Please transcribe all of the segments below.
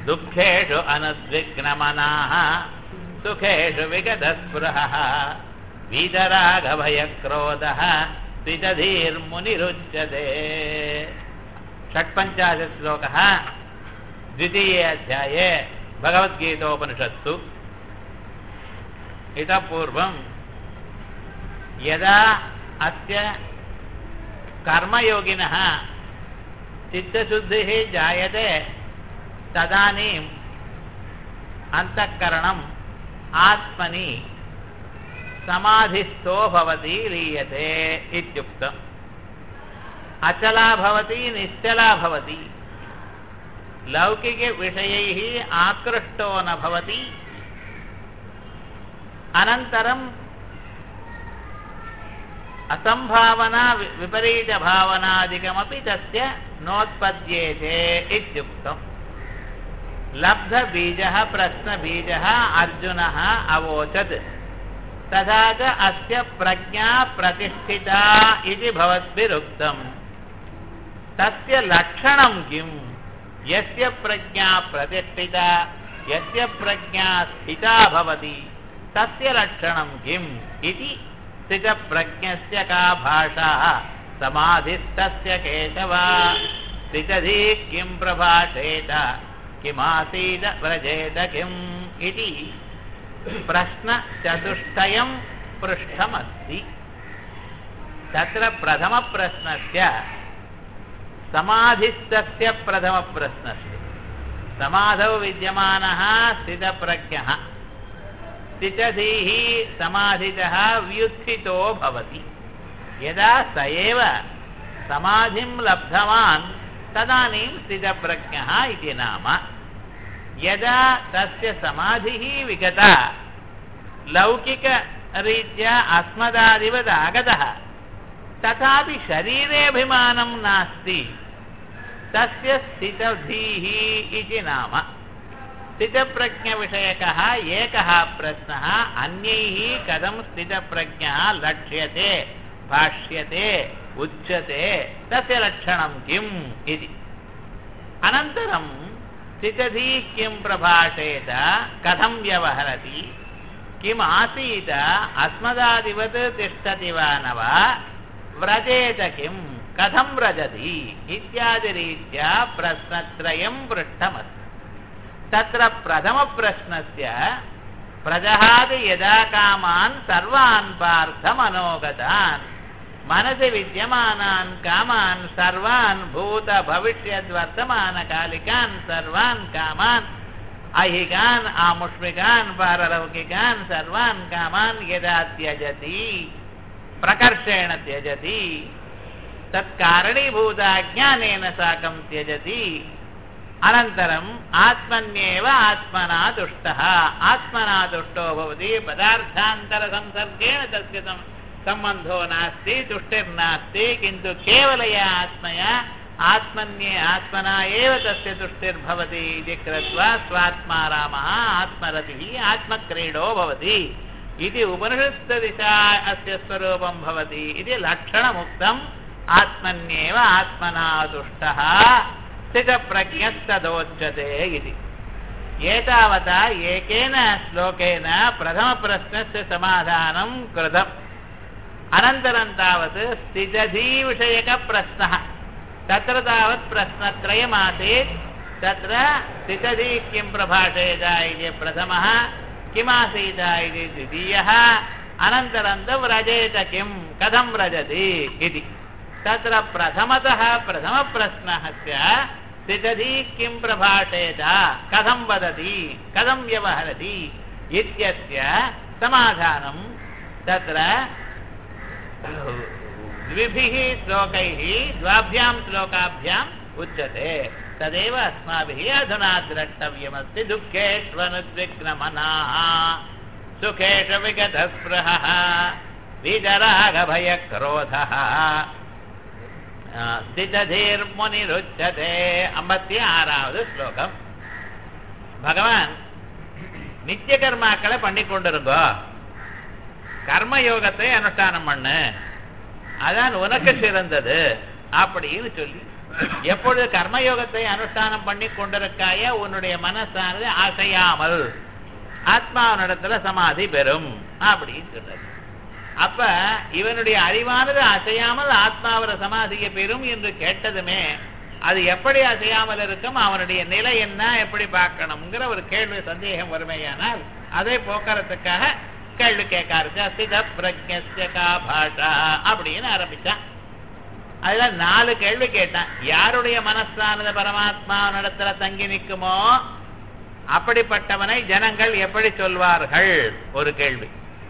துக்கேஷு அனுத்விக்னமனாः சுகேஷு விகதஸ்புரः வீதராகபயக்ரோதः स्थितधीर्मुनिरुच्यते षट्पञ्चाशत् श्लोकः द्वितीये अध्याये भगवद्गीतोपनिषत्सु इतः पूर्वं यदा अस्य कर्मयोगिनः चित्तशुद्धिः जायते तदानीम् अन्तःकरणम् आत्मनि समाधिस्थो भवति लीयते इत्युक्तम् अचला भवति निश्चला भवति लौकिकविषयैः आकृष्टो न भवति अनन्तरम् असम्भावना वि- विपरीतभावनादिकमपि तस्य नोत्पद्येते इत्युक्तम् लब्धबीजः प्रश्नबीजः अर्जुनः अवोचत् तथा च अस्य प्रज्ञा प्रतिष्ठिता इति भवद्भिरुक्तम् तस्य लक्षणं किम् यस्य प्रज्ञा प्रतिष्ठिता यस्य प्रज्ञा स्थिता भवति तस्य लक्षणं किम् इति स्थितप्रज्ञस्य का भाषा समाधिस्तस्य केशव स्थितधिः किं प्रभाषेत किमासीद व्रजेत किम् इति प्रश्नचतुष्टयं पृष्ठमस्ति तत्र प्रथमप्रश्नस्य समाधिस्थस्य प्रथमप्रश्नस्य समाधौ विद्यमानः स्थितप्रज्ञः स्थितधीः समाधितः व्युत्थितो भवति यदा स एव समाधिं लब्धवान् तदानीं स्थितप्रज्ञः इति नाम यदा तस्य समाधिः विगता लौकिकरीत्या अस्मदादिवद् आगतः तथापि शरीरेऽभिमानं नास्ति तस्य स्थितधीः इति नाम स्थितप्रज्ञविषयकः एकः प्रश्नः अन्यैः कथं स्थितप्रज्ञः लक्ष्यते भाष्यते उच्यते तस्य लक्षणं किम् इति अनन्तरं स्थितधीः किं प्रभाषेत कथं व्यवहरति किम् आसीत् अस्मदादिवत् तिष्ठति वा न वा व्रजेत किं कथं व्रजति इत्यादिरीत्या प्रश्नत्रयं पृष्टमस्ति तत्र प्रथमप्रश्नस्य प्रजहाति यदा कामान् सर्वान् पार्थमनोगतान् मनसि विद्यमानान् कामान् सर्वान् भूतभविष्यद्वर्तमानकालिकान् सर्वान् कामान् ऐहिकान् आमुष्मिकान् पारलौकिकान् सर्वान् कामान् यदा त्यजति प्रकर्षेण त्यजति तत्कारणीभूताज्ञानेन साकं त्यजति अनन्तरम् आत्मन्येव आत्मना तुष्टः आत्मना तुष्टो भवति पदार्थान्तरसंसर्गेण तस्य सम्- सम्बन्धो नास्ति तुष्टिर्नास्ति किन्तु केवलया आत्मया आत्मन्ये आत्मना एव तस्य तुष्टिर्भवति इति कृत्वा स्वात्मा रामः आत्मरतिः आत्मक्रीडो भवति इति उपनिषत्तदिशा अस्य स्वरूपं भवति इति लक्षणमुक्तम् आत्मन्येव आत्मना तुष्टः स्थितप्रज्ञस्तदोच्यते इति एतावता एकेन श्लोकेन प्रथमप्रश्नस्य समाधानं कृतम् अनन्तरं तावत् स्थितधीविषयकप्रश्नः तत्र तावत् प्रश्नत्रयमासीत् तत्र स्थितधी किं प्रभाषेत इति प्रथमः किमासीत इति द्वितीयः अनन्तरं तु व्रजेत किं कथं व्रजति इति तत्र प्रथमतः प्रथमप्रश्नस्य स्थितधी किं प्रभाषेत कथं वदति कथं व्यवहरति इत्यस्य समाधानं तत्र द्विभिः श्लोकैः द्वाभ्यां श्लोकाभ्याम् उच्यते तदेव अस्माभिः अधुना द्रष्टव्यमस्ति दुःखेष्वनुद्विग्नमनाः सुखेषु विगतस्पृहः विजरागभयक्रोधः ஸ்திததீர்முனிருச்சதே ஐம்பத்தி ஆறாவது ஸ்லோகம் பகவான் நித்திய கர்மாக்களை பண்ணி கொண்டிருங்கோ கர்மயோகத்தை அனுஷ்டானம் பண்ணு அதான் உனக்கு சிறந்தது அப்படின்னு சொல்லி எப்பொழுது கர்மயோகத்தை அனுஷ்டானம் பண்ணி கொண்டிருக்காய உன்னுடைய மனசானது அசையாமல் ஆத்மாவனிடத்துல சமாதி பெறும் அப்படின்னு சொல்றாரு அப்ப இவனுடைய அறிவானது அசையாமல் ஆத்மாவர சமாதியை பெறும் என்று கேட்டதுமே அது எப்படி அசையாமல் இருக்கும் அவனுடைய நிலை என்ன எப்படி பார்க்கணுங்கிற ஒரு கேள்வி சந்தேகம் வருமையானால் அதை போக்குறதுக்காக கேள்வி கேட்க ஆரம்பிச்சா சித பிரஜ்ய கா பாஷா அப்படின்னு ஆரம்பிச்சான் அதுல நாலு கேள்வி கேட்டான் யாருடைய மனசானது பரமாத்மா நடத்துல தங்கி நிற்குமோ அப்படிப்பட்டவனை ஜனங்கள் எப்படி சொல்வார்கள் ஒரு கேள்வி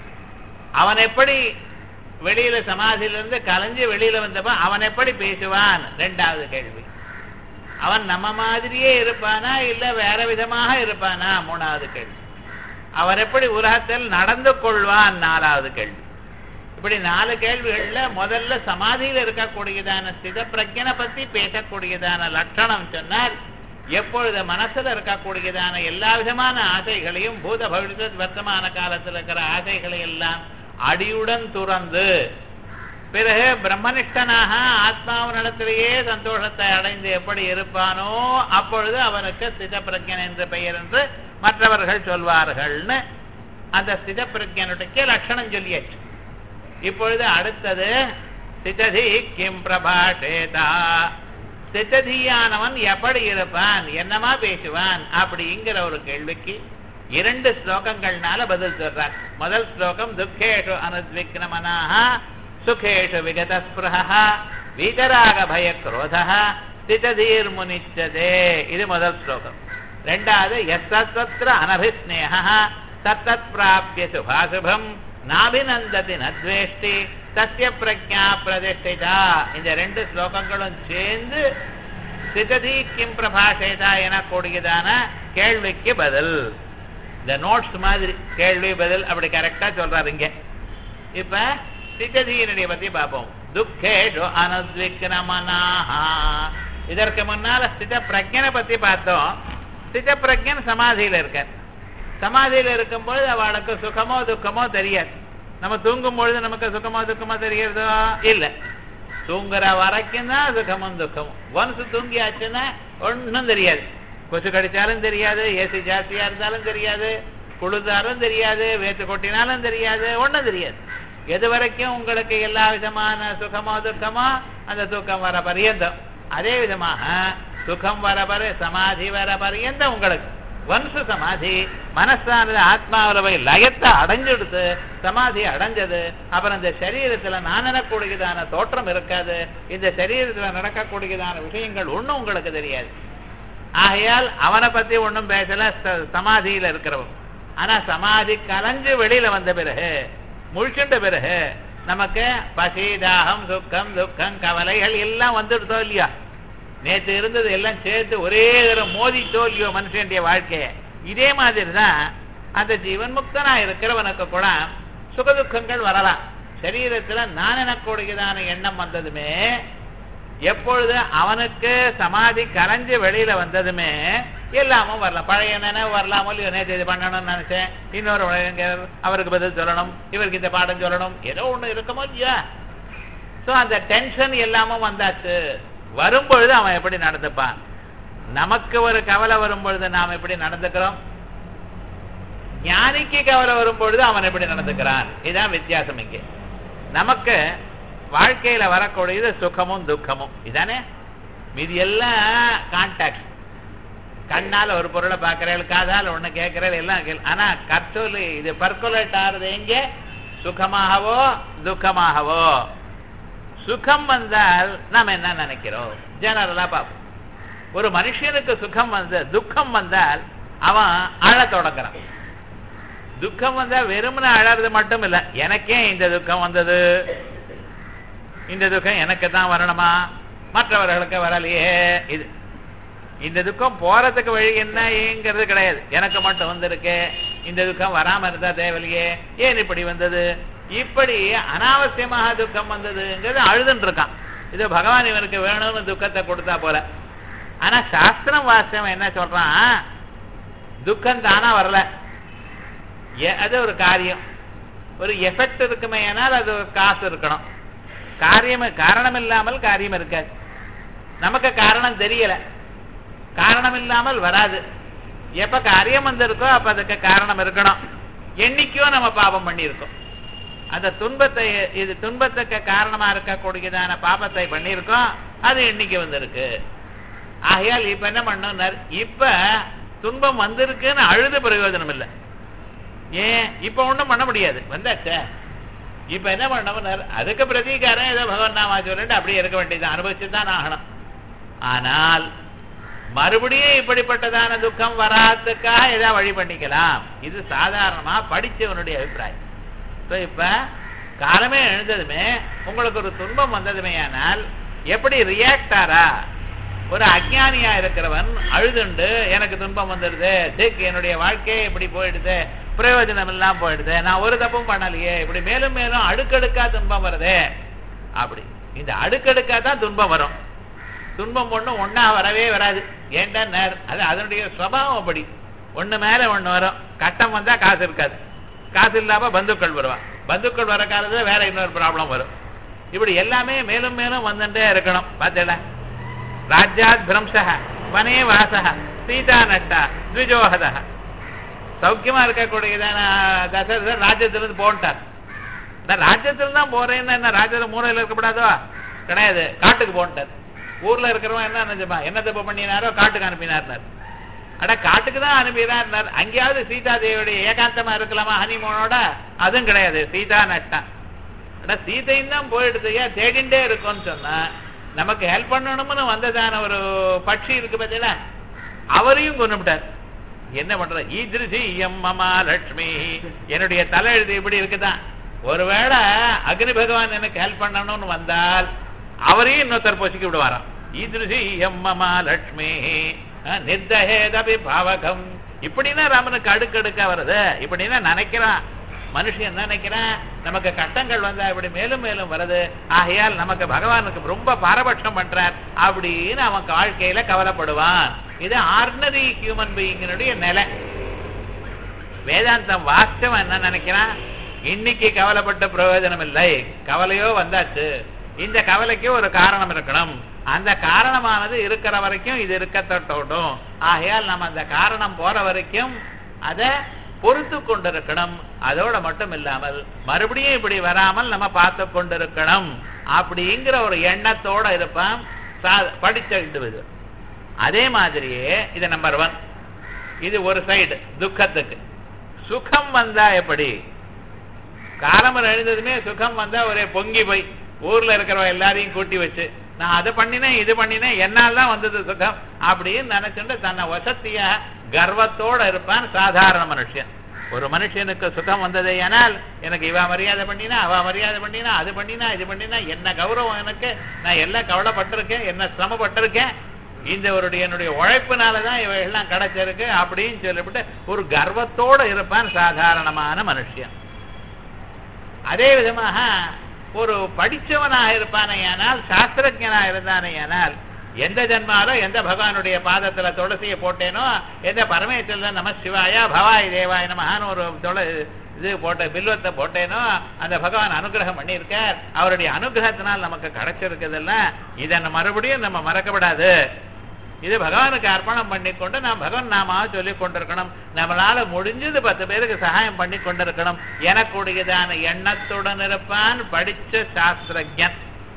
அவன் எப்படி வெளியில சமாதியிலிருந்து கலைஞ்சு வெளியில வந்தப்ப அவன் எப்படி பேசுவான் ரெண்டாவது கேள்வி அவன் நம்ம மாதிரியே இருப்பானா இல்ல வேற விதமாக இருப்பானா மூணாவது கேள்வி அவன் எப்படி உலகத்தில் நடந்து கொள்வான் நாலாவது கேள்வி இப்படி நாலு கேள்விகள்ல முதல்ல சமாதியில் இருக்கக்கூடியதான ஸ்தித பிரஜனை பத்தி பேசக்கூடியதான லட்சணம் சொன்னால் எப்பொழுது மனசுல இருக்கக்கூடியதான எல்லா விதமான ஆசைகளையும் பூத பவிஷ்யத் வர்த்தமான காலத்தில் இருக்கிற ஆசைகளை எல்லாம் அடியுடன் துறந்து பிறகு பிரம்மனிஷ்டனாக ஆத்மாவனிடத்திலேயே சந்தோஷத்தை அடைந்து எப்படி இருப்பானோ அப்பொழுது அவனுக்கு ஸ்தித பிரஜன் என்ற பெயர் என்று மற்றவர்கள் சொல்வார்கள்னு அந்த ஸ்தித பிரஜனுடைய லட்சணம் சொல்லியாச்சு இப்பொழுது அடுத்தது ஸ்திததி கிம் பிரபாஷேதா ஸ்திததியானவன் எப்படி இருப்பான் என்னமா பேசுவான் அப்படிங்கிற ஒரு கேள்விக்கு இரண்டு ஸ்லோகங்கள்னால பதில் சொல்றார் முதல் ஸ்லோகம் துக்கேஷு அனுத்விக்னமனாக சுகேஷு விகத ஸ்பிருஹா வீதராக பய குரோதா ஸ்திததீர் முனிச்சதே இது முதல் ஸ்லோகம் ரெண்டாவது எஸ்தத்ர அனபிஸ்னேக தத்தத் பிராபிய சுபாசுபம் நாபிநந்ததி நத்வேஷ்டி சத்திய பிரஜா பிரதிஷ்டிதா இந்த ரெண்டு ஸ்லோகங்களும் சேர்ந்து சிததி கிம் பிரபாஷேதா எனக்கூடியதான கேள்விக்கு பதில் இந்த நோட்ஸ் மாதிரி கேள்வி பதில் அப்படி கரெக்டா சொல்றாரு இங்க இப்ப சிததியினுடைய பத்தி பார்ப்போம் துக்கேஷு அனத்விக்ரமனாஹா இதற்கு முன்னால ஸ்தித பிரஜனை பத்தி பார்த்தோம் ஸ்தித பிரஜன் சமாதியில இருக்கார் சமாதியில இருக்கும்பொழுது அவளுக்கு சுகமோ துக்கமோ தெரியாது நம்ம தூங்கும் பொழுது நமக்கு சுகமோ துக்கமோ தெரிகிறதோ இல்ல தூங்குற வரைக்கும் தான் சுகமும் துக்கமும் ஒன்ஸ் தூங்கியாச்சுன்னா ஒன்றும் தெரியாது கொசு கடிச்சாலும் தெரியாது ஏசி ஜாஸ்தியா இருந்தாலும் தெரியாது குளிர்ந்தாலும் தெரியாது வேத்து கொட்டினாலும் தெரியாது ஒன்றும் தெரியாது எது வரைக்கும் உங்களுக்கு எல்லா விதமான சுகமோ துக்கமோ அந்த தூக்கம் வர பரியந்தம் அதே விதமாக சுகம் வர பர சமாதி வர பரியந்தம் உங்களுக்கு ஒன்ஸ் சமாதி மனசானது ஆத்மாவில் போய் லயத்தை அடைஞ்சிடுத்து சமாதி அடைஞ்சது அப்புறம் இந்த சரீரத்துல நான் எனக்கூடியதான தோற்றம் இருக்காது இந்த சரீரத்துல நடக்கக்கூடியதான விஷயங்கள் ஒண்ணும் உங்களுக்கு தெரியாது ஆகையால் அவனை பத்தி ஒண்ணும் பேசல ச- சமாதியில இருக்கிறவன் ஆனா சமாதி கலைஞ்சு வெளியில வந்த பிறகு முழிச்சுட்ட பிறகு நமக்கு பசி தாகம் சுக்கம் துக்கம் கவலைகள் எல்லாம் வந்துடுதோ இல்லையா நேற்று இருந்தது எல்லாம் சேர்த்து ஒரே தடவை மோதி தோல்வியோ மனுஷனுடைய வாழ்க்கைய இதே மாதிரி தான் அந்த ஜீவன் முக்தனா இருக்கிறவனுக்கு கூட சுகதுக்கங்கள் வரலாம் சரீரத்துல நான் எனக்கூடியதான எண்ணம் வந்ததுமே எப்பொழுது அவனுக்கு சமாதி கரைஞ்சு வெளியில வந்ததுமே எல்லாமும் வரலாம் பழைய நினைவு வரலாம் இல்லையோ நேற்று இது பண்ணணும்னு நினைச்சேன் இன்னொரு இளைஞர் அவருக்கு பதில் சொல்லணும் இவருக்கு இந்த பாடம் சொல்லணும் ஏதோ ஒண்ணு இருக்குமோ இல்லையா சோ அந்த டென்ஷன் எல்லாமும் வந்தாச்சு வரும்பொழுது அவன் எப்படி நடந்துப்பான் நமக்கு ஒரு கவலை வரும்பொழுது நாம் எப்படி நடந்துக்கிறோம் ஞானிக்கு கவலை வரும்பொழுது அவன் எப்படி நடந்துக்கிறான் இதுதான் வித்தியாசம் இங்கே நமக்கு வாழ்க்கையில வரக்கூடியது சுகமும் துக்கமும் இதானே மீதி எல்லாம் கான்டாக்ட் கண்ணால ஒரு பொருளை பார்க்கறேன் காதால ஒண்ணு கேட்கறேன் எல்லாம் கேள்- ஆனா கற்றொலி இது பர்குலேட் ஆறுது எங்க சுகமாகவோ துக்கமாகவோ சுகம் வந்தால் நாம் என்ன நினைக்கிறோம் ஜெனரலா பார்ப்போம் ஒரு மனுஷனுக்கு சுகம் வந்து துக்கம் வந்தால் அவன் அழத் தொடங்குறான் துக்கம் வந்தா வெறுமனே அழறது மட்டும் இல்ல எனக்கே இந்த துக்கம் வந்தது இந்த துக்கம் எனக்கு தான் வரணுமா மற்றவர்களுக்கு வரலையே இது இந்த துக்கம் போறதுக்கு வழி என்ன ஏங்கிறது கிடையாது எனக்கு மட்டும் வந்திருக்கு இந்த துக்கம் வராம இருந்தா தேவையில்லையே ஏன் இப்படி வந்தது இப்படி அனாவசியமாக துக்கம் வந்ததுங்கிறது அழுதுன்னு இருக்கான் இது பகவான் இவனுக்கு வேணும்னு துக்கத்தை கொடுத்தா போல ஆனா சாஸ்திரம் வாஸ்தவம் என்ன சொல்றான் துக்கம் தானா வரல எ- அது ஒரு காரியம் ஒரு எஃபெக்ட் இருக்குமே ஆனால் அது ஒரு காசு இருக்கணும் காரியம் காரணம் இல்லாமல் காரியம் இருக்காது நமக்கு காரணம் தெரியல காரணம் இல்லாமல் வராது எப்ப காரியம் வந்திருக்கோ அப்ப அதுக்கு காரணம் இருக்கணும் என்னைக்கோ நம்ம பாபம் பண்ணியிருக்கோம் அந்த துன்பத்தை இது துன்பத்துக்கு காரணமா இருக்கக்கூடியதான பாபத்தை பண்ணியிருக்கோம் அது இன்னைக்கு வந்திருக்கு ஆகையால் இப்ப என்ன பண்ணணும் இப்ப துன்பம் வந்திருக்குன்னு அழுது பிரயோஜனம் இல்லை ஏன் இப்ப ஒண்ணும் பண்ண முடியாது வந்தாச்சே இப்ப என்ன பண்ணணும் அதுக்கு பிரதீகாரம் ஏதோ பகவான் நாமா சொல்லிட்டு அப்படியே இருக்க வேண்டியது அனுபவிச்சு தான் ஆகணும் ஆனால் மறுபடியும் இப்படிப்பட்டதான துக்கம் வராதுக்காக ஏதாவது வழி பண்ணிக்கலாம் இது சாதாரணமா படிச்சவனுடைய அபிப்பிராயம் ஸோ இப்ப காலமே எழுந்ததுமே உங்களுக்கு ஒரு துன்பம் வந்ததுமே ஆனால் எப்படி ரியாக்ட் ஆறா ஒரு அஜ்ஞானியா இருக்கிறவன் அழுதுண்டு எனக்கு துன்பம் வந்துடுது திக் என்னுடைய வாழ்க்கையே இப்படி போயிடுது பிரயோஜனம் எல்லாம் போயிடுது நான் ஒரு தப்பும் பண்ணலையே இப்படி மேலும் மேலும் அடுக்கடுக்கா துன்பம் வருதே அப்படி இந்த அடுக்கடுக்கா தான் துன்பம் வரும் துன்பம் ஒண்ணு ஒன்னா வரவே வராது ஏன்டா நேர் அது அதனுடைய சுவாவம் அப்படி ஒண்ணு மேல ஒண்ணு வரும் கட்டம் வந்தா காசு இருக்காது காசு இல்லாம பந்துக்கள் வருவா பந்துக்கள் வர காலத்துல வேற இன்னொரு ப்ராப்ளம் வரும் இப்படி எல்லாமே மேலும் மேலும் வந்துட்டே இருக்கணும் பார்த்தல ராஜ்யாத் பிரம்ச வனே வாசக சீதா நட்டா த்விஜோகத சௌக்கியமா இருக்கக்கூடியதான தசரதர் ராஜ்யத்திலிருந்து போன்ட்டார் நான் ராஜ்யத்துல தான் போறேன்னு என்ன ராஜ்யத்துல மூலையில இருக்கப்படாதோ கிடையாது காட்டுக்கு போன்ட்டார் ஊர்ல இருக்கிறவன் என்ன நினைச்சப்பா என்ன தப்பு பண்ணினாரோ காட்டுக்கு அனுப்பினார்னார் அட காட்டுக்கு தான் அனுப்பினார் அங்கேயாவது சீதா தேவியுடைய ஏகாந்தமா இருக்கலாமா ஹனிமோனோட அதுவும் கிடையாது சீதா நட்டா அட சீதையும் தான் போயிடுது ஏன் தேடிண்டே இருக்கும்னு சொன்னா நமக்கு ஹெல்ப் பண்ணணும்னு வந்ததான ஒரு பட்சி இருக்கு பார்த்தீங்களா அவரையும் கொண்டுட்டார் என்ன பண்ற ஈதிருசி எம் மமா லட்சுமி என்னுடைய தலையெழுத்து இப்படி இருக்குதான் ஒருவேளை அக்னி பகவான் எனக்கு ஹெல்ப் பண்ணணும்னு வந்தால் அவரையும் இன்னொருத்தர் பொசிக்கி விடுவாராம் ஈதிருசி எம் மமா லட்சுமி நிர்தஹேதபி பாவகம் இப்படின்னா ராமனுக்கு அடுக்கடுக்கா வருது இப்படின்னா நினைக்கிறான் மனுஷன் என்ன நினைக்கிறான் நமக்கு கட்டங்கள் வந்தா இப்படி மேலும் மேலும் வருது ஆகையால் நமக்கு பகவானுக்கு ரொம்ப பாரபட்சம் பண்றார் அப்படின்னு அவன் வாழ்க்கையில கவலைப்படுவான் இது ஆர்டினரி ஹியூமன் பீயிங்கினுடைய நிலை வேதாந்தம் வாஸ்தவம் என்ன நினைக்கிறான் இன்னைக்கு கவலைப்பட்ட பிரயோஜனம் இல்லை கவலையோ வந்தாச்சு இந்த கவலைக்கு ஒரு காரணம் இருக்கணும் அந்த காரணமானது இருக்கிற வரைக்கும் இது இருக்கத்தோட்டும் ஆகையால் நம்ம அந்த காரணம் போற வரைக்கும் அதை பொறுத்து கொண்டிருக்கணும் அதோட மட்டும் இல்லாமல் மறுபடியும் இப்படி வராமல் நம்ம பார்த்து கொண்டிருக்கணும் அப்படிங்கிற ஒரு எண்ணத்தோட இருப்பான் படிச்ச இண்டிவிஜுவல் அதே மாதிரியே இது நம்பர் ஒன் இது ஒரு சைடு துக்கத்துக்கு சுகம் வந்தா எப்படி காலம்பரம் எழுந்ததுமே சுகம் வந்தா ஒரே பொங்கி போய் ஊர்ல இருக்கிறவ எல்லாரையும் கூட்டி வச்சு நான் அதை பண்ணினேன் இது பண்ணினேன் என்னால் தான் வந்தது சுகம் அப்படின்னு நினைச்சுட்டு தன்னை வசத்தியா கர்வத்தோட இருப்பான் சாதாரண மனுஷன் ஒரு மனுஷனுக்கு சுகம் வந்ததே ஆனால் எனக்கு இவ மரியாதை பண்ணினா அவ மரியாதை பண்ணினா அது பண்ணினா இது பண்ணினா என்ன கௌரவம் எனக்கு நான் எல்லாம் கவலைப்பட்டிருக்கேன் என்ன சிரமப்பட்டிருக்கேன் இந்த ஒரு என்னுடைய உழைப்பினாலதான் இவ எல்லாம் கிடைச்சிருக்கு அப்படின்னு சொல்லிவிட்டு ஒரு கர்வத்தோட இருப்பான் சாதாரணமான மனுஷன் அதே விதமாக ஒரு படிச்சவனாக இருப்பானேயானால் சாஸ்திரஜனா இருந்தானேயானால் எந்த ஜன்மாலோ எந்த பகவானுடைய பாதத்துல துளசியை போட்டேனோ எந்த பரமேஸ்வரன் நம சிவாயா பவாய் தேவாய நமகான்னு ஒரு துள இது போட்ட பில்வத்தை போட்டேனோ அந்த பகவான் அனுகிரகம் பண்ணியிருக்கார் அவருடைய அனுகிரகத்தினால் நமக்கு கிடைச்சிருக்குதெல்லாம் இதை மறுபடியும் நம்ம மறக்கப்படாது இது பகவானுக்கு அர்ப்பணம் பண்ணிக்கொண்டு நாம் பகவான் நாமாவை சொல்லி கொண்டிருக்கணும் நம்மளால முடிஞ்சது பத்து பேருக்கு சகாயம் பண்ணி கொண்டிருக்கணும் எனக்குடையதான எண்ணத்துடன் இருப்பான் படிச்ச சாஸ்திரஜன்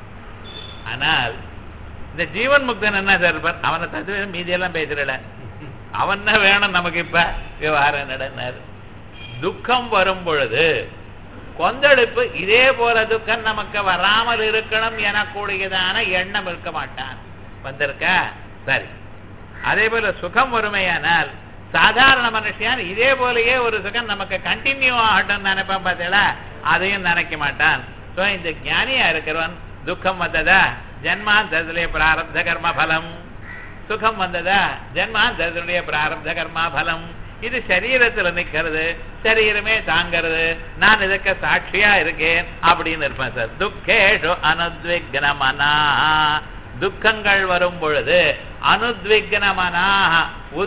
ஆனால் இந்த ஜீவன் முக்தன் என்ன சார் அவனை தத்துவ மீதியெல்லாம் பேசுறல அவன் என்ன வேணும் நமக்கு இப்ப விவகாரம் நடனார் துக்கம் வரும் பொழுது கொந்தளிப்பு இதே போல துக்கம் நமக்கு வராமல் இருக்கணும் எனக்கூடியதான எண்ணம் இருக்க மாட்டான் வந்திருக்கா சரி அதே போல சுகம் வறுமையானால் சாதாரண மனுஷன் இதே போலயே ஒரு சுகம் நமக்கு கண்டினியூ ஆகட்டும் நினைப்பான் பார்த்தீங்களா அதையும் நினைக்க மாட்டான் சோ இந்த ஞானியா இருக்கிறவன் துக்கம் வந்ததா ஜன்மாந்தரத்திலே பிராரப்த கர்ம பலம் சுகம் வந்ததா ஜன்மாந்தரத்தினுடைய பிராரப்த கர்மா பலம் இது சரீரத்துல நிக்கிறது சரீரமே தாங்கிறது நான் இதுக்கு சாட்சியா இருக்கேன் அப்படின்னு இருப்பேன் சார் துக்கேஷு அனுத்விக்னமனா துக்கங்கள் வரும் பொழுது அனுத்விக்னமனாக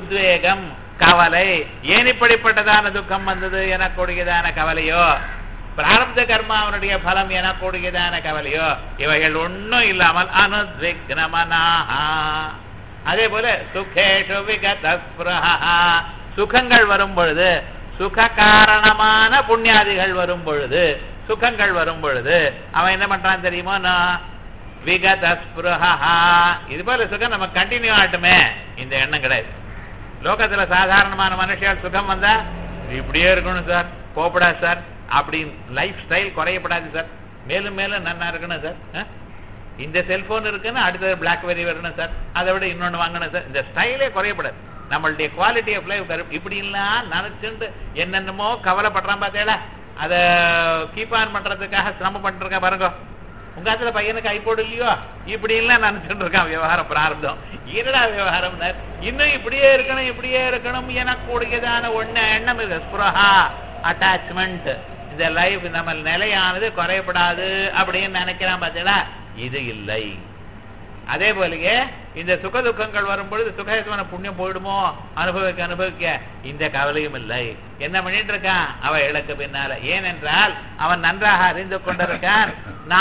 உத்வேகம் கவலை ஏன் இப்படிப்பட்டதான துக்கம் வந்தது எனக்கூடியதான கவலையோ பிராரப்த கர்மாவனுடைய பலம் எனக்கூடியதான கவலையோ இவைகள் ஒண்ணும் இல்லாமல் அனுத்விக்னமனாஹா அதே போல சுகேஷு விகத சுகங்கள் வரும் பொழுது சுக காரணமான புண்ணியாதிகள் வரும் பொழுது சுகங்கள் வரும் பொழுது அவன் என்ன பண்றான் தெரியுமோ நான் விகத இது போல சுகம் நம்ம கண்டினியூ ஆகட்டுமே இந்த எண்ணம் கிடையாது லோகத்துல சாதாரணமான மனுஷியால் சுகம் வந்தா இப்படியே இருக்கணும் சார் போகப்படாது சார் அப்படி லைஃப் ஸ்டைல் குறையப்படாது சார் மேலும் மேலும் நன்னா இருக்கணும் சார் அஹ்? இந்த செல்போன் இருக்குன்னா அடுத்தது பிளாக்பெரி வரணும் சார் அதை விட இன்னொன்னு வாங்கணும் சார் இந்த ஸ்டைலே குறையப்படாது நம்மளுடைய குவாலிட்டி ஆஃப் லைஃப் இப்படி எல்லாம் நினைச்சுட்டு என்னென்னமோ கவலைப்படுறான் பார்த்தேடா அதை கீப் ஆன் பண்றதுக்காக சிரமம் பண்ணிருக்கேன் பாருங்க உங்க இடத்துல பையனுக்கு ஐபோர்டு இல்லையோ இப்படி எல்லாம் நினைச்சுட்டு இருக்கான் விவகாரம் பிராரப்தம் என்னடா விவகாரம் இன்னும் இப்படியே இருக்கணும் இப்படியே இருக்கணும் எனக்கூடியதான ஒண்ணு எண்ணம் இருக்கு ஸ்புரஹா அட்டாச்மெண்ட் இந்த லைஃப் நம்ம நிலையானது குறையப்படாது அப்படின்னு நினைக்கிறான் பார்த்தீங்களா இது இல்லை அதே போலயே இந்த சுக துக்கங்கள் வரும்பொழுது சுகமான புண்ணியம் போயிடுமோ அனுபவிக்க அனுபவிக்க இந்த கவலையும் இல்லை என்ன பண்ணிட்டு இருக்கான் அவ இழக்கு பின்னால ஏனென்றால் அவன் நன்றாக அறிந்து கொண்டிருக்கான்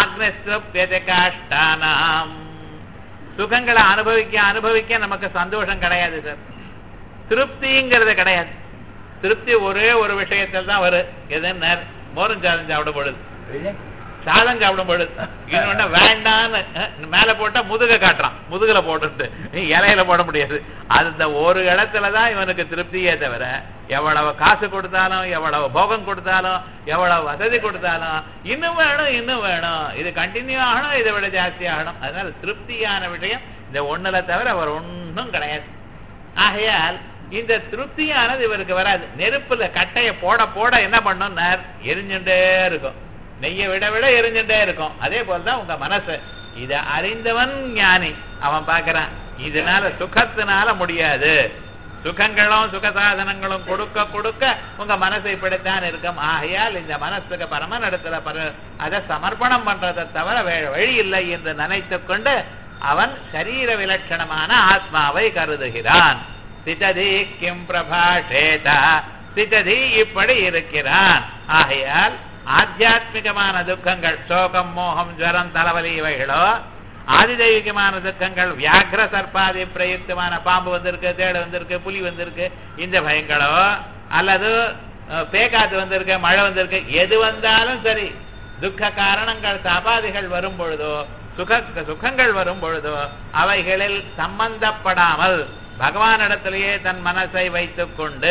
நாக்னஸ்தானாம் சுகங்களை அனுபவிக்க அனுபவிக்க நமக்கு சந்தோஷம் கிடையாது சார் திருப்திங்கிறது கிடையாது திருப்தி ஒரே ஒரு விஷயத்தில் தான் வரும் எதுன்னு மோரம் சாதம் சாப்பிடும் பொழுது சாதம் சாப்பிடும் பொழுது இன்னொன்னு வேண்டான்னு அஹ், மேல போட்டா முதுக காட்டுறான் முதுகுல போட்டுட்டு இலையில போட முடியாது அந்த ஒரு இடத்துலதான் இவனுக்கு திருப்தியே தவிர எவ்வளவு காசு கொடுத்தாலும் எவ்வளவு போகம் கொடுத்தாலும் எவ்வளவு வசதி கொடுத்தாலும் இன்னும் வேணும் இன்னும் வேணும் இது கண்டினியூ ஆகணும் இதை விட ஜாஸ்தி ஆகணும் அதனால திருப்தியான விஷயம் இந்த ஒண்ணுல தவிர அவர் ஒண்ணும் கிடையாது ஆகையால் இந்த திருப்தியானது இவருக்கு வராது நெருப்புல கட்டைய போட போட என்ன பண்ணும் எரிஞ்சுட்டே இருக்கும் நெய்யை விட விட எரிஞ்சுட்டே இருக்கும் அதே போலதான் உங்க மனசு இத அறிந்தவன் ஞானி அவன் பார்க்கறான் இதனால சுகத்தினால முடியாது சுகங்களும் சுக சாதனங்களும் கொடுக்க கொடுக்க உங்க மனசு இப்படித்தான் இருக்கும் ஆகையால் இந்த மனசுக்கு பரமன் இடத்துல பர அதை சமர்ப்பணம் பண்றதை தவிர வேற வழி இல்லை என்று நினைத்துக் கொண்டு அவன் சரீர விலட்சணமான ஆத்மாவை கருதுகிறான் சிததி கிம் பிரபாஷேதா சிததி இப்படி இருக்கிறான் ஆகையால் ஆத்தியாத்மிகமான துக்கங்கள் சோகம் மோகம் ஜரம் தலைவலி இவைகளோ ஆதிதெய்வீகமான துக்கங்கள் வியாக்ர சர்ப்பாதி பிரயுக்தமான பாம்பு வந்திருக்கு தேடு வந்திருக்கு புலி வந்திருக்கு இந்த பயங்களோ அல்லது அஹ், பேக்காத்து வந்திருக்கு மழை வந்திருக்கு எது வந்தாலும் சரி துக்க காரணங்கள் சாபாதிகள் வரும் பொழுதோ சுக சுகங்கள் வரும் பொழுதோ அவைகளில் சம்பந்தப்படாமல் பகவானிடத்திலேயே தன் மனசை வைத்துக் கொண்டு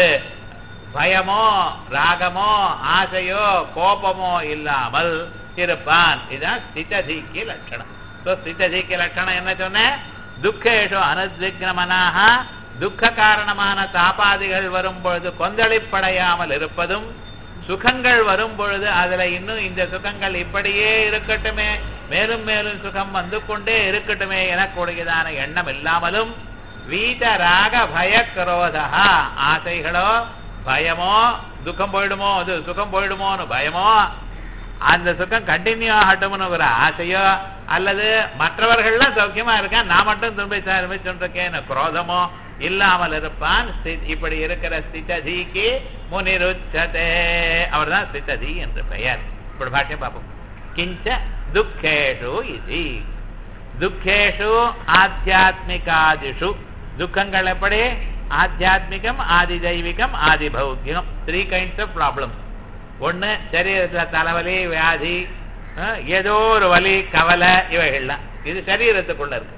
பயமோ ராகமோ ஆசையோ கோபமோ இல்லாமல் இருப்பான் இதுதான் ஸ்திததிக்கு லட்சணம் So, ஸ்திததிக்கு லட்சணம் என்ன சொன்னேன் துக்கேஷு அனுத்விக்னமனாக துக்க காரணமான தாபாதிகள் வரும் பொழுது கொந்தளிப்படையாமல் இருப்பதும் சுகங்கள் வரும் பொழுது அதுல இன்னும் இந்த சுகங்கள் இப்படியே இருக்கட்டுமே மேலும் மேலும் சுகம் வந்து கொண்டே இருக்கட்டுமே எனக்கூடியதான எண்ணம் இல்லாமலும் வீத ராக பய குரோதா ஆசைகளோ பயமோ துக்கம் போயிடுமோ அது சுகம் போயிடுமோன்னு பயமோ அந்த சுகம் கண்டினியூ ஆகட்டும்னு ஒரு ஆசையோ அல்லது மற்றவர்கள்லாம் சௌக்கியமா இருக்கான் நான் மட்டும் திரும்பி திரும்பிச்சுருக்கேன் குரோதமோ இல்லாமல் இருப்பான் ஸ்தி- இப்படி இருக்கிற ஸ்திததிக்கு முனிருச்சதே அவர்தான் ஸ்திததி என்று பெயர் இப்படி பாட்டியம் பார்ப்போம் கிஞ்ச துக்கேஷு இது துக்கேஷு ஆத்தியாத்மிகாதிஷு துக்கங்கள் எப்படி ஆத்தியாத்மிகம் ஆதி தெய்வீகம் ஆதி பௌத்தியம் த்ரீ கைண்ட்ஸ் ஆஃப் ப்ராப்ளம்ஸ் ஒண்ணு சரீரத்துல தலைவலி வியாதி அஹ், ஏதோ ஒரு வலி கவலை இவைகள்லாம் இது சரீரத்துக்குள்ள இருக்கு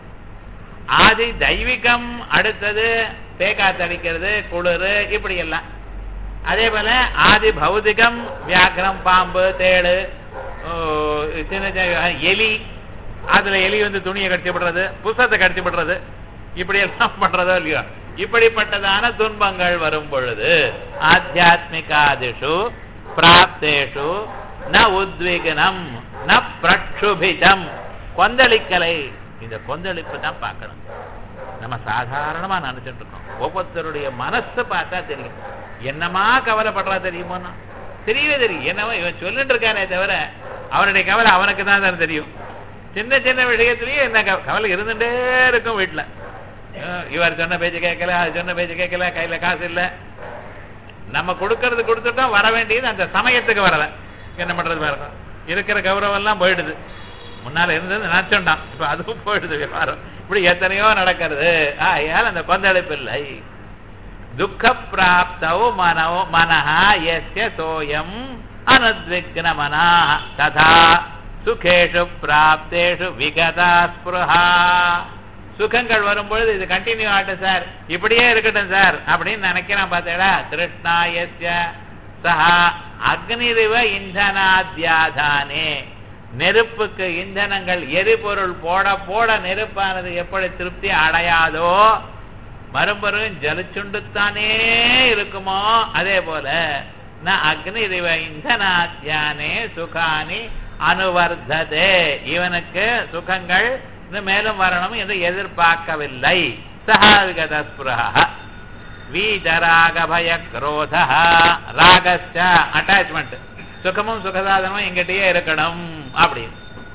ஆதி தெய்வீகம் அடுத்தது பேக்காத்தடிக்கிறது குளிர் இப்படி எல்லாம் அதே போல ஆதி பௌதிகம் வியாக்கிரம் பாம்பு தேடு ஓ, சின்ன சின்ன எலி அதுல எலி வந்து துணியை கட்டி விடுறது புஸ்தகத்தை கட்டி விடுறது இப்படி எல்லாம் பண்றதோ இல்லையோ இப்படிப்பட்டதான துன்பங்கள் வரும் பொழுது ஆத்தியாத்மிகாதிஷு பிராப்தேஷு ந உத்விகனம் ந பிரக்ஷுபிதம் கொந்தளிக்கலை இந்த கொந்தளிப்பு தான் பார்க்கணும் நம்ம சாதாரணமா நினைச்சிட்டு இருக்கோம் ஒவ்வொருத்தருடைய மனசு பார்த்தா தெரியும் என்னமா கவலைப்படுறா தெரியுமோன்னா தெரியவே தெரியும் என்னவோ இவன் சொல்லிட்டு இருக்கானே தவிர அவனுடைய கவலை அவனுக்கு தான் தான் தெரியும் சின்ன சின்ன விஷயத்திலயே என்ன கவ- கவலை இருந்துட்டே இருக்கும் வீட்டுல அஹ் இவர் சொன்ன பேச்சு கேட்கல அது சொன்ன பேச்சு கேட்கல கையில காசு இல்ல நம்ம கொடுக்கறது கொடுத்துட்டோம் வர வேண்டியது அந்த சமயத்துக்கு வரல என்ன பண்றது பாருங்க இருக்கிற கௌரவம் எல்லாம் போயிடுது முன்னால இருந்தது நினைச்சோண்டான் இப்ப அதுவும் போயிடுது விவகாரம் இப்படி எத்தனையோ நடக்கிறது ஆகையால் அந்த கொந்தளிப்பு இல்லை துக்க பிராப்தௌ மனோ மனஹா எஸ்ய சோயம் அனுத்விக்ன மனா ததா சுகேஷு பிராப்தேஷு விகதா ஸ்பிருஹா சுகங்கள் வரும்பொழுது இது கண்டினியூ ஆகட்டும் சார் இப்படியே இருக்கட்டும் சார் அப்படின்னு நினைக்கிறான் பார்த்தேடா கிருஷ்ணா எஸ்ய சஹா அக்னிரிவ இந்தனாத்யாதானே நெருப்புக்கு இந்தனங்கள் எரிபொருள் போட போட நெருப்பானது எப்படி திருப்தி அடையாதோ மறுபரும் ஜலிச்சுண்டுத்தானே இருக்குமோ அதே போல ந அக்னிரிவ இந்தனாத்யானே சுகானி அனுவர்த்ததே இவனுக்கு சுகங்கள் இன்னும் மேலும் வரணும் என்று எதிர்பார்க்கவில்லை சஹாவிகத ஸ்புரஹ வீதராக பய குரோத ராகஸ்ட அட்டாச்மெண்ட் சுகமும் சுகசாதனமும் எங்கிட்டயே இருக்கணும் அப்படின்னு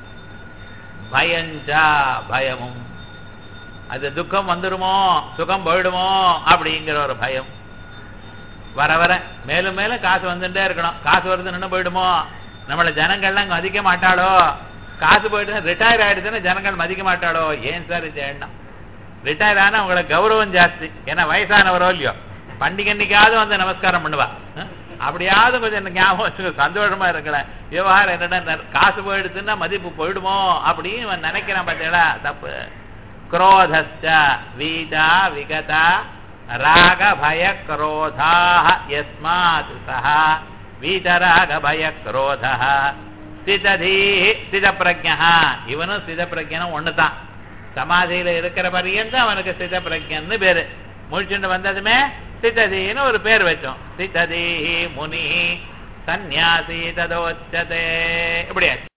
பயஞ்சா பயமும் அது துக்கம் வந்துடுமோ சுகம் போயிடுமோ அப்படிங்கிற ஒரு பயம் வர வர மேலும் மேலும் காசு வந்துட்டே இருக்கணும் காசு வருது நின்று போயிடுமோ நம்மளை ஜனங்கள்லாம் இங்க மதிக்க மாட்டாளோ காசு போயிட்டு ரிட்டையர் ஆயிடுச்சுன்னா ஜனங்கள் மதிக்க மாட்டாளோ ஏன் சார் இது எண்ணம் ரிட்டையர் ஆனா உங்களுக்கு கௌரவம் ஜாஸ்தி ஏன்னா வயசானவரோ இல்லையோ பண்டிகைக்காவது வந்து நமஸ்காரம் பண்ணுவா அஹ்? அப்படியாவது கொஞ்சம் எனக்கு ஞாபகம் வச்சுக்கோ சந்தோஷமா இருக்கல விவகாரம் என்னடா காசு போயிடுச்சுன்னா மதிப்பு போயிடுமோ அப்படின்னு இவன் நினைக்கிறான் பார்த்தீங்களா தப்பு क्रोधश्च वीता विगता रागभयक्रोधाः यस्मात् सः வீதராகபயக்ரோதः ஸ்திததீஹி ஸ்திதப்பிரஜா இவனும் ஸ்திதப்பிரஜனும் ஒண்ணுதான் சமாதியில இருக்கிற பரியந்தம் அவனுக்கு ஸ்திதப்பிரஜன்னு பேரு முழிச்சுண்டு வந்ததுமே ஸ்திததீன்னு ஒரு பேர் வச்சோம் ஸ்திததீஹி முனி சந்நியாசி ததோச்சதே இப்படியா